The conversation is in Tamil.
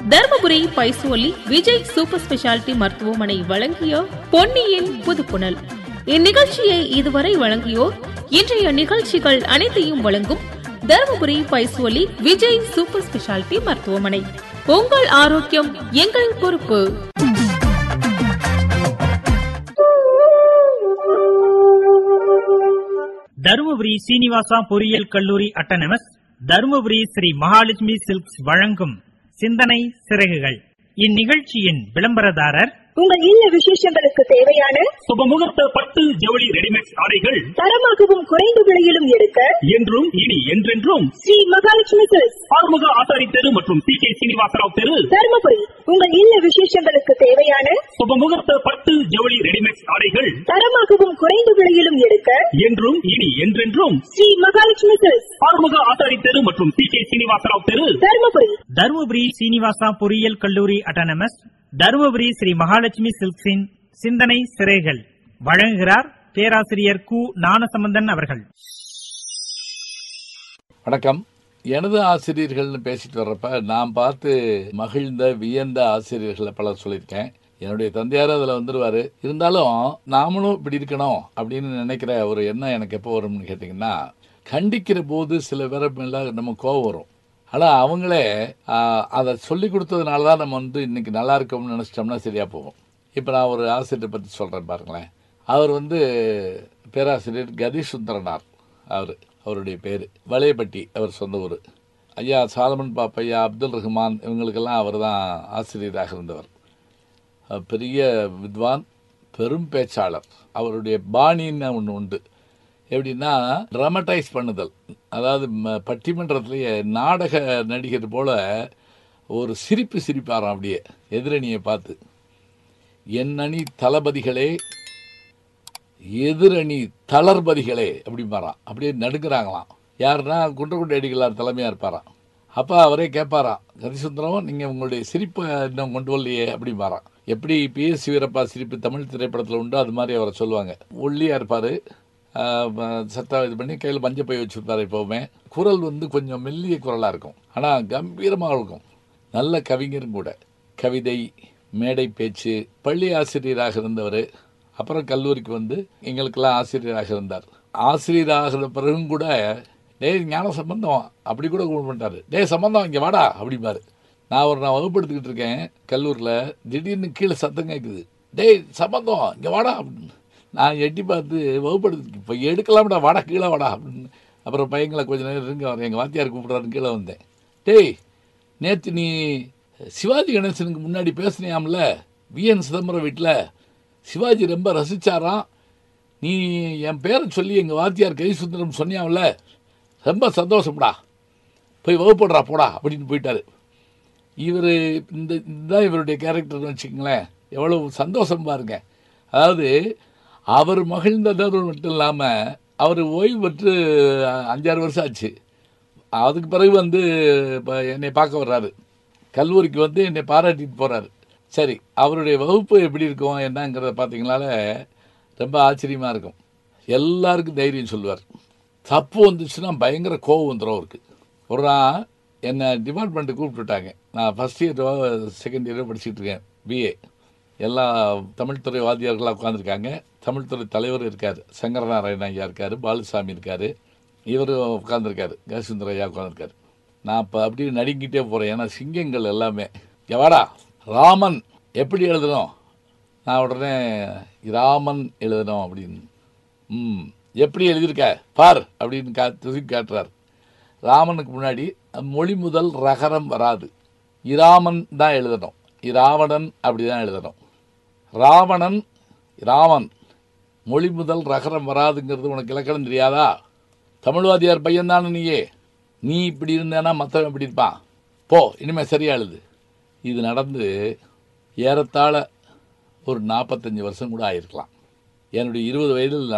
தருமபுரி பைசோலி விஜய் சூப்பர் ஸ்பெஷாலிட்டி மருத்துவமனை வழங்கிய பொன்னியின் புதுப்புணல் இந்நிகழ்ச்சியை இதுவரை வழங்கியோர் இன்றைய நிகழ்ச்சிகள் அனைத்தையும் வழங்கும் தருமபுரி பைசோலி விஜய் சூப்பர் ஸ்பெஷாலிட்டி மருத்துவமனை உங்கள் ஆரோக்கியம் எங்கள் பொறுப்பு தருமபுரி சீனிவாசா பொறியியல் கல்லூரி அட்டனமஸ் தருமபுரி ஸ்ரீ மகாலட்சுமி சில்க்ஸ் வழங்கும் சிந்தனை சிறகுகள் இந்நிகழ்ச்சியின் விளம்பரதாரர் உங்கள் இல்ல விசேஷங்களுக்கு தேவையான சுபமுகூர்த்த பட்டு ஜவுளி ரெடிமேட் ஆடைகள் தரமாகவும் குறைந்த விலையிலும் எடுக்க என்றும் இனி என்றென்றும் ஸ்ரீ மகாலட்சுமி சில்க்ஸ் ஆறுமுக ஆசாரி தெரு மற்றும் சி கே சீனிவாசராவ் தெரு தருமபுரி உங்கள் இல்ல விசேஷங்களுக்கு தேவையான சுபமுகூர்த்த பட்டு ஜவுளி ரெடிமேட் ஆடைகள் தரமாகவும் குறைந்த விலையிலும் எடுக்க என்றும் இனி என்றென்றும் ஸ்ரீ மகாலட்சுமி சில்க்ஸ் ஆறுமுக ஆசாரி தெரு மற்றும் சி கே சீனிவாசராவ் தெரு தருமபுரி தருமபுரி சீனிவாசா பொறியியல் கல்லூரி அட்டனமஸ் தருமபுரி ஸ்ரீ மகாலட்சுமி சில்க்ஸின் சிந்தனை சிறைகள் வழங்குகிறார் பேராசிரியர் கு ஞானசம்பந்தன் அவர்கள் வணக்கம் எனது ஆசிரியர்கள்னு பேசிட்டு வர்றப்ப நான் பார்த்து மகிழ்ந்த வியந்த ஆசிரியர்களை பலர் சொல்லியிருக்கேன் என்னுடைய தந்தையார் அதில் வந்துடுவார் இருந்தாலும் நாமளும் இப்படி இருக்கணும் அப்படின்னு நினைக்கிற ஒரு எண்ணம் எனக்கு எப்போ வரும்னு கேட்டிங்கன்னா கண்டிக்கிற போது சில பேரை மேலே நம்ம கோவம் வரும் ஆனால் அவங்களே ஆஹ், அதை சொல்லி கொடுத்ததுனால தான் நம்ம வந்து இன்னைக்கு நல்லா இருக்கோம்னு நினச்சிட்டோம்னா சரியாக போகும் இப்போ நான் ஒரு ஆசிரியரை பற்றி சொல்கிறேன் பாருங்களேன் அவர் வந்து பேராசிரியர் கதி சுந்தரனார் அவர் அவருடைய பேர் வளையப்பட்டி அவர் சொந்த ஊர் ஐயா சாலமன் பாப்பையா அப்துல் ரஹ்மான் இவங்களுக்கெல்லாம் அவர் தான் ஆசிரியராக இருந்தவர் அஹ் பெரிய வித்வான் பெரும் பேச்சாளர் அவருடைய பாணின்னு ஒன்று உண்டு எப்படின்னா ட்ரமடைஸ் பண்ணுதல் அதாவது ம- பட்டிமன்றத்திலேயே நாடக நடிகர் போல ஒரு சிரிப்பு சிரிப்பாராம் அப்படியே எதிரணியை பார்த்து என் அணி தளபதிகளே எதிரணி தளர்பதிகளே அப்படிம்பாராம் அப்படியே நடுங்குறாங்களாம் யாருன்னா குன்றக்குடி அடிகளார் தலைமையாக இருப்பாராம் அப்போ அவரே கேட்பாராம் கதிசுந்தரம் நீங்கள் உங்களுடைய சிரிப்பை இன்னும் கொண்டு வரலையே அப்படிம்பாராம் எப்படி பிஎஸ் வீரப்பா சிரிப்பு தமிழ் திரைப்படத்தில் உண்டோ அது மாதிரி அவரை சொல்லுவாங்க ஒல்லியாக இருப்பார் சட்டா இது பண்ணி கையில் மஞ்சள் பை வச்சுருப்பார் எப்போவுமே குரல் வந்து கொஞ்சம் மெல்லிய குரலாக இருக்கும் ஆனால் கம்பீரமாக இருக்கும் நல்ல கவிஞரும் கூட கவிதை மேடை பேச்சு பள்ளி ஆசிரியராக இருந்தவர் அப்புறம் கல்லூரிக்கு வந்து எங்களுக்கெல்லாம் ஆசிரியராக இருந்தார் ஆசிரியராகிற பிறகும் கூட டேய் ஞான சம்பந்தம் அப்படி கூட கூப்பிட மாட்டார் டேய் சம்பந்தம் இங்கே வாடா அப்படிம்பாரு நான் ஒரு நான் வகுப்படுத்திக்கிட்டு இருக்கேன் கல்லூரியில் திடீர்னு கீழே சத்தம் கேட்குது டேய் சம்பந்தம் இங்கே வாடா அப்படின்னு நான் எட்டி பார்த்து வகுப்படுத்து இப்போ எடுக்கலாம்டா வாடா கீழே வாடா அப்படின்னு அப்புறம் பையங்களை கொஞ்ச நேரம் இருங்க அவர் எங்கள் வாத்தியார் கூப்பிட்றாருன்னு கீழே வந்தேன் டேய் நேற்று நீ சிவாஜி கணேசனுக்கு முன்னாடி பேசுனியாம்ல விஎன் சிதம்பரம் வீட்டில் சிவாஜி ரொம்ப ரசிச்சாராம் நீ என் பேரை சொல்லி எங்கள் வாத்தியார் கை சுந்தரம் சொன்னியாம்ல ரொம்ப சந்தோஷம்டா போய் வகுப்படுறா போடா அப்படின்னு போயிட்டாரு இவர் இந்த இதுதான் இவருடைய கேரக்டர்னு வச்சுக்கோங்களேன் எவ்வளவு சந்தோஷம் பாருங்க அதாவது அவர் மகிழ்ந்ததோடு மட்டும் இல்லாமல் அவர் ஓய்வு பெற்று அஞ்சாறு வருஷம் ஆச்சு அதுக்கு பிறகு வந்து இப்போ என்னை பார்க்க வர்றாரு கல்லூரிக்கு வந்து என்னை பாராட்டிட்டு போகிறாரு சரி அவருடைய வகுப்பு எப்படி இருக்கும் என்னங்கிறத பார்த்தீங்கனால ரொம்ப ஆச்சரியமாக இருக்கும் எல்லாருக்கும் தைரியம் சொல்லுவார் தப்பு வந்துச்சுன்னா பயங்கர கோவம் வந்துடும் அவருக்கு ஒரு நாள் என்னை டிபார்ட்மெண்ட்டு கூப்பிட்டுட்டாங்க நான் ஃபஸ்ட் இயரோ செகண்ட் இயரோ படிச்சுட்டு இருக்கேன் பிஏ எல்லா தமிழ்துறை வாத்தியார்களாக உட்காந்துருக்காங்க தமிழ்துறை தலைவர் இருக்கார் சங்கரநாராயண ஐயா இருக்கார் பாலுசாமி இருக்கார் இவரும் உட்காந்துருக்காரு கசுந்தர ஐயா உட்காந்துருக்காரு நான் இப்போ அப்படியே நடுங்கிட்டே போகிறேன் ஏன்னா சிங்கங்கள் எல்லாமே எவாடா ராமன் எப்படி எழுதணும் நான் உடனே ராமன் எழுதணும் அப்படின்னு ம் எப்படி எழுதியிருக்க பார் அப்படின்னு கா தூக்கி காட்டுறார் ராமனுக்கு முன்னாடி மொழி முதல் ரகரம் வராது இராமன் தான் எழுதணும் இராவணன் அப்படி தான் எழுதணும் ராவணன் ராமன் மொழி முதல் ரகரம் வராதுங்கிறது உனக்கு இலக்கணம் தெரியாதா தமிழ்வாதியார் பையன் தானே நீயே நீ இப்படி இருந்தேன்னா மற்றவன் இப்படி இருப்பான் போ இனிமேல் சரியா எழுது இது நடந்து ஏறத்தாழ ஒரு நாற்பத்தஞ்சு வருஷம் கூட ஆயிருக்கலாம் என்னுடைய இருபது வயதில்